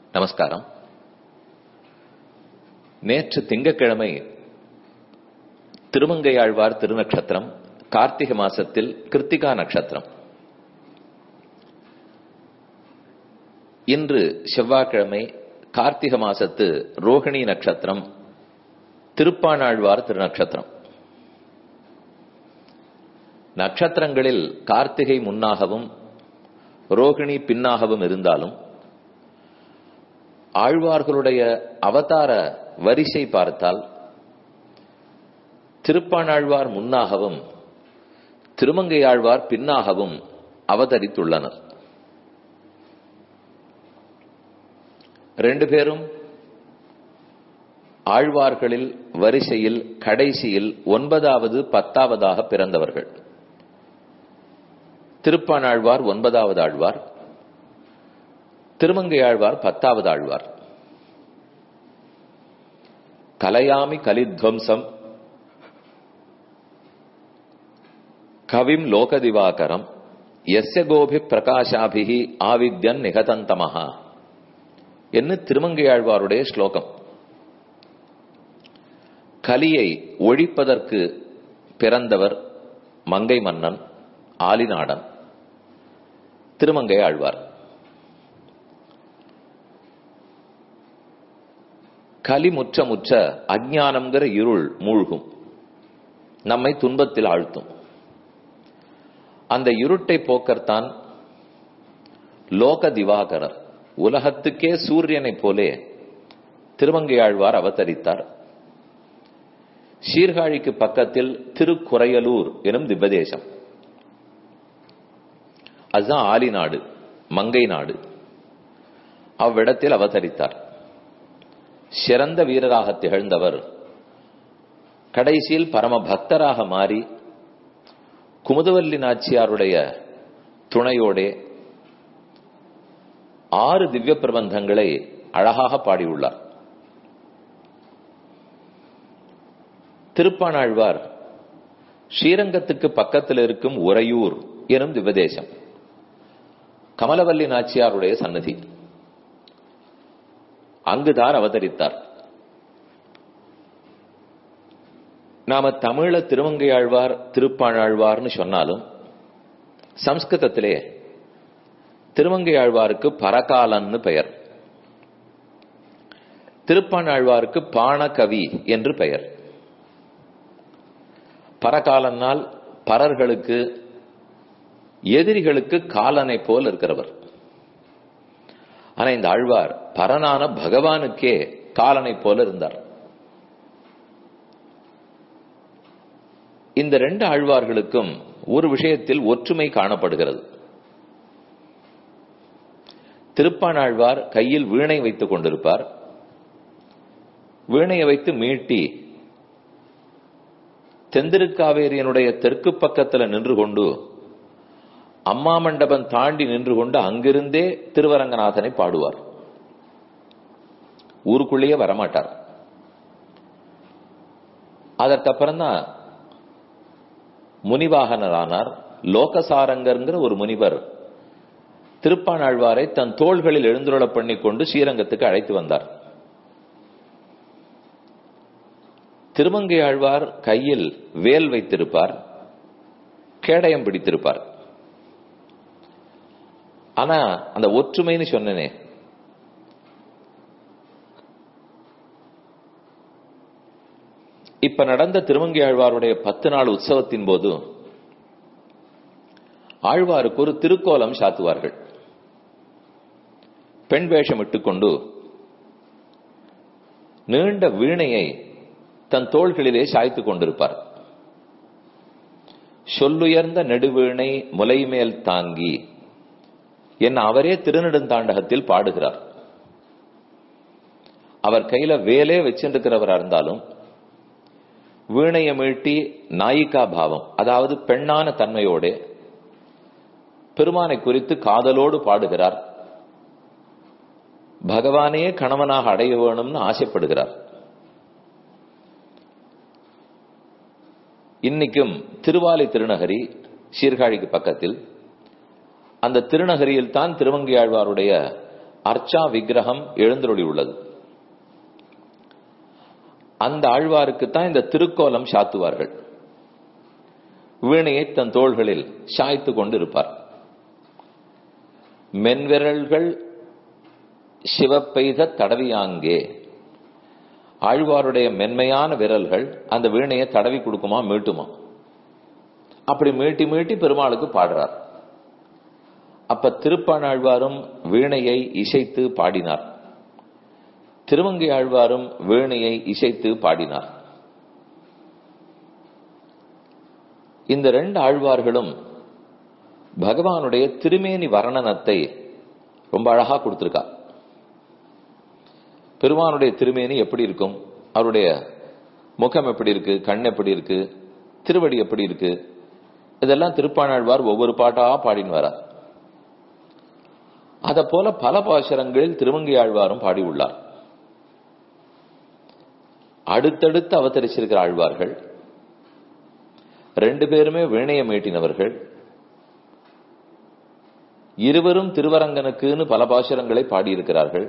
நமஸ்காரம் நேற்று திங்கட்கிழமை திருமங்கையாழ்வார் திருநக்ஷத்திரம் கார்த்திகை மாசத்தில் கிருத்திகா நட்சத்திரம் இன்று செவ்வாய்க்கிழமை கார்த்திகை மாசத்து ரோகிணி நட்சத்திரம் திருப்பாணாழ்வார் திருநக்ஷத்திரம் நட்சத்திரங்களில் கார்த்திகை முன்னாகவும் ரோகிணி பின்னாகவும் இருந்தாலும் ஆழ்வார்களுடைய அவதார வரிசை பார்த்தால் திருப்பாணாழ்வார் முன்னாகவும் திருமங்கையாழ்வார் பின்னாகவும் அவதரித்துள்ளனர் ரெண்டு பேரும் ஆழ்வார்களில் வரிசையில் கடைசியில் ஒன்பதாவது பத்தாவதாக பிறந்தவர்கள் திருப்பாணாழ்வார் ஒன்பதாவது ஆழ்வார் திருமங்கையாழ்வார் பத்தாவது ஆழ்வார் கலையாமி கலித்வம்சம் கவிம் லோகதிவாகரம் எஸ்ய கோபி பிரகாஷாபிகி ஆவித்யன் நிகதந்தமஹா என்று திருமங்கையாழ்வாருடைய ஸ்லோகம் கலியை ஒழிப்பதற்கு பிறந்தவர் மங்கை மன்னன் ஆலிநாடன் திருமங்கை ஆழ்வார் கலி முற்ற முற்ற அஜானம்ங்கிற இருள் மூழ்கும் நம்மை துன்பத்தில் ஆழ்த்தும் அந்த இருட்டை போக்கத்தான் லோக திவாகரர் உலகத்துக்கே சூரியனைப் போலே திருமங்கையாழ்வார் அவதரித்தார் சீர்காழிக்கு பக்கத்தில் திருக்குறையலூர் எனும் திவ்வதேசம் அதுதான் ஆலி நாடு மங்கை நாடு அவ்விடத்தில் அவதரித்தார் சிறந்த வீரராக திகழ்ந்தவர் கடைசியில் பரம பக்தராக மாறி குமுதவல்லி நாச்சியாருடைய துணையோடே ஆறு திவ்ய பிரபந்தங்களை அழகாக பாடியுள்ளார் திருப்பாணாழ்வார் ஸ்ரீரங்கத்துக்கு பக்கத்தில் இருக்கும் உறையூர் எனும் திவ்வதேசம் கமலவல்லி நாச்சியாருடைய சன்னதி அங்குதான் அவதரித்தார் நாம தமிழ திருமங்கையாழ்வார் திருப்பாணாழ்வார்னு சொன்னாலும் சம்ஸ்கிருதத்திலே திருமங்கையாழ்வாருக்கு பரகாலன்னு பெயர் திருப்பாணாழ்வாருக்கு பாணகவி என்று பெயர் பரகாலனால் பரர்களுக்கு எதிரிகளுக்கு காலனை போல் இருக்கிறவர் ஆனா இந்த ஆழ்வார் பரனான பகவானுக்கே காலனை போல இருந்தார் இந்த ரெண்டு ஆழ்வார்களுக்கும் ஒரு விஷயத்தில் ஒற்றுமை காணப்படுகிறது திருப்பாணாழ்வார் கையில் வீணை வைத்துக் கொண்டிருப்பார் வீணையை வைத்து மீட்டி தெந்திருக்காவேரியனுடைய தெற்கு பக்கத்தில் நின்று கொண்டு அம்மா மண்டபம் தாண்டி நின்று கொண்டு அங்கிருந்தே திருவரங்கநாதனை பாடுவார் ஊருக்குள்ளேயே வரமாட்டார் அதற்கப்புறம் தான் முனிவாகனரானார் லோகசாரங்கர்ங்கிற ஒரு முனிவர் திருப்பாணாழ்வாரை தன் தோள்களில் எழுந்துருள பண்ணி கொண்டு ஸ்ரீரங்கத்துக்கு அழைத்து வந்தார் திருமங்கை ஆழ்வார் கையில் வேல் வைத்திருப்பார் கேடயம் பிடித்திருப்பார் ஆனா அந்த ஒற்றுமைன்னு சொன்னனே இப்ப நடந்த திருமங்கை ஆழ்வாருடைய பத்து நாள் உற்சவத்தின் போது ஆழ்வாருக்கு ஒரு திருக்கோலம் சாத்துவார்கள் பெண் வேஷம் இட்டுக்கொண்டு நீண்ட வீணையை தன் தோள்களிலே சாய்த்துக் கொண்டிருப்பார் சொல்லுயர்ந்த நெடுவீணை முலைமேல் தாங்கி என்ன அவரே திருநெடுந்தாண்டகத்தில் பாடுகிறார் அவர் கையில வேலே வச்சிருக்கிறவரா இருந்தாலும் வீணையை மீட்டி நாயிகா பாவம் அதாவது பெண்ணான தன்மையோட பெருமானை குறித்து காதலோடு பாடுகிறார் பகவானே கணவனாக அடைய வேணும்னு ஆசைப்படுகிறார் இன்னைக்கும் திருவாலை திருநகரி சீர்காழிக்கு பக்கத்தில் அந்த திருநகரியில் தான் திருவங்கியாழ்வாருடைய அர்ச்சா விக்கிரகம் எழுந்தருளி உள்ளது அந்த ஆழ்வாருக்கு தான் இந்த திருக்கோலம் சாத்துவார்கள் வீணையை தன் தோள்களில் சாய்த்து கொண்டு இருப்பார் மென்விரல்கள் சிவப்பெய்த தடவியாங்கே ஆழ்வாருடைய மென்மையான விரல்கள் அந்த வீணையை தடவி கொடுக்குமா மீட்டுமா அப்படி மீட்டி மீட்டி பெருமாளுக்கு பாடுறார் அப்ப திருப்பாணாழ்வாரும் வீணையை இசைத்து பாடினார் திருமங்கை ஆழ்வாரும் வீணையை இசைத்து பாடினார் இந்த ரெண்டு ஆழ்வார்களும் பகவானுடைய திருமேனி வர்ணனத்தை ரொம்ப அழகா கொடுத்திருக்கா பெருமானுடைய திருமேனி எப்படி இருக்கும் அவருடைய முகம் எப்படி இருக்கு கண் எப்படி இருக்கு திருவடி எப்படி இருக்கு இதெல்லாம் திருப்பாணாழ்வார் ஒவ்வொரு பாட்டா பாடின்னு வரார் அத போல பல பாசுரங்களில் திருமங்கை ஆழ்வாரும் பாடி உள்ளார் அடுத்தடுத்து அவதரிச்சிருக்கிற ஆழ்வார்கள் ரெண்டு பேருமே வீணைய மீட்டினவர்கள் இருவரும் திருவரங்கனுக்குன்னு பல பாசுரங்களை பாடியிருக்கிறார்கள்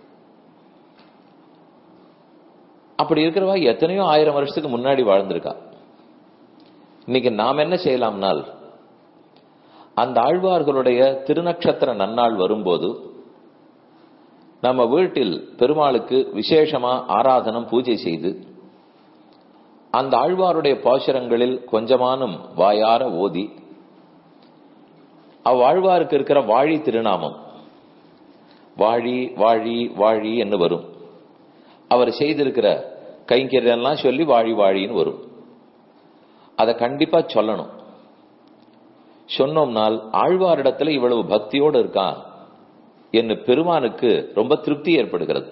அப்படி இருக்கிறவா எத்தனையோ ஆயிரம் வருஷத்துக்கு முன்னாடி வாழ்ந்திருக்கா இன்னைக்கு நாம் என்ன செய்யலாம்னால் அந்த ஆழ்வார்களுடைய திருநக்ஷத்திர நன்னாள் வரும்போது நம்ம வீட்டில் பெருமாளுக்கு விசேஷமா ஆராதனம் பூஜை செய்து அந்த ஆழ்வாருடைய பாசுரங்களில் கொஞ்சமானும் வாயார ஓதி அவ்வாழ்வாருக்கு இருக்கிற வாழி திருநாமம் வாழி வாழி வாழி என்று வரும் அவர் செய்திருக்கிற கைங்கரியெல்லாம் சொல்லி வாழி வாழின்னு வரும் அதை கண்டிப்பா சொல்லணும் சொன்னோம்னால் ஆழ்வாரிடத்துல இவ்வளவு பக்தியோடு இருக்கான் என்று பெருமானுக்கு ரொம்ப திருப்தி ஏற்படுகிறது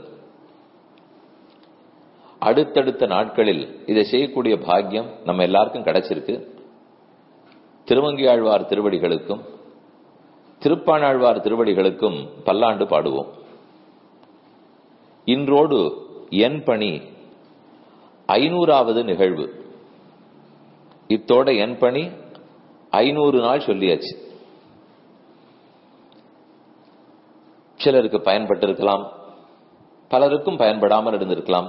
அடுத்தடுத்த நாட்களில் இதை செய்யக்கூடிய பாக்கியம் நம்ம எல்லாருக்கும் கிடைச்சிருக்கு திருவங்கி ஆழ்வார் திருவடிகளுக்கும் திருப்பாணாழ்வார் திருவடிகளுக்கும் பல்லாண்டு பாடுவோம் இன்றோடு என் பணி ஐநூறாவது நிகழ்வு இத்தோட என் பணி ஐநூறு நாள் சொல்லியாச்சு சிலருக்கு பயன்பட்டிருக்கலாம் பலருக்கும் பயன்படாமல் இருந்திருக்கலாம்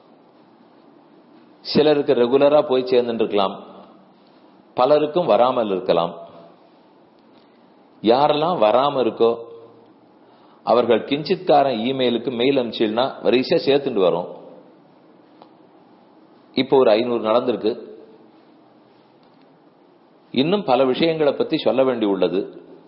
சிலருக்கு ரெகுலரா போய் சேர்ந்துருக்கலாம் பலருக்கும் வராமல் இருக்கலாம் யாரெல்லாம் வராம இருக்கோ அவர்கள் கிஞ்சித்காரன் இமெயிலுக்கு மெயில் அனுப்பிச்சுன்னா வரிசையா சேர்த்துட்டு வரும் இப்போ ஒரு ஐநூறு நடந்திருக்கு இன்னும் பல விஷயங்களை பத்தி சொல்ல வேண்டி உள்ளது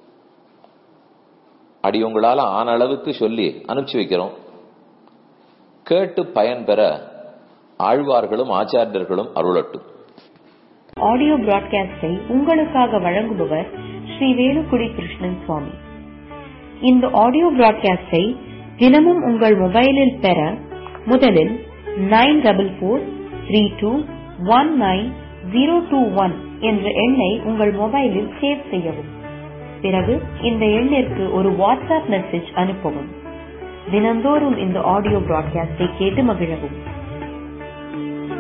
அடி உங்களால ஆன அளவுக்கு சொல்லி அனுப்பிச்சு வைக்கிறோம் கேட்டு பயன்பெற ஆழ்வார்களும் ஆச்சாரியர்களும் அருளட்டும் ஆடியோ பிராட்காஸ்டை உங்களுக்காக வழங்குபவர் ஸ்ரீ வேலுக்குடி கிருஷ்ணன் சுவாமி இந்த ஆடியோ பிராட்காஸ்டை தினமும் உங்கள் மொபைலில் பெற முதலில் nine double four three two one nine zero two one என்ற எண்ணை உங்கள் மொபைலில் சேவ் செய்யவும் பிறகு இந்த எண்ணிற்கு ஒரு வாட்ஸ்அப் மெசேஜ் அனுப்பவும் தினந்தோறும் இந்த ஆடியோ பிராட்காஸ்டை கேட்டு மகிழவும்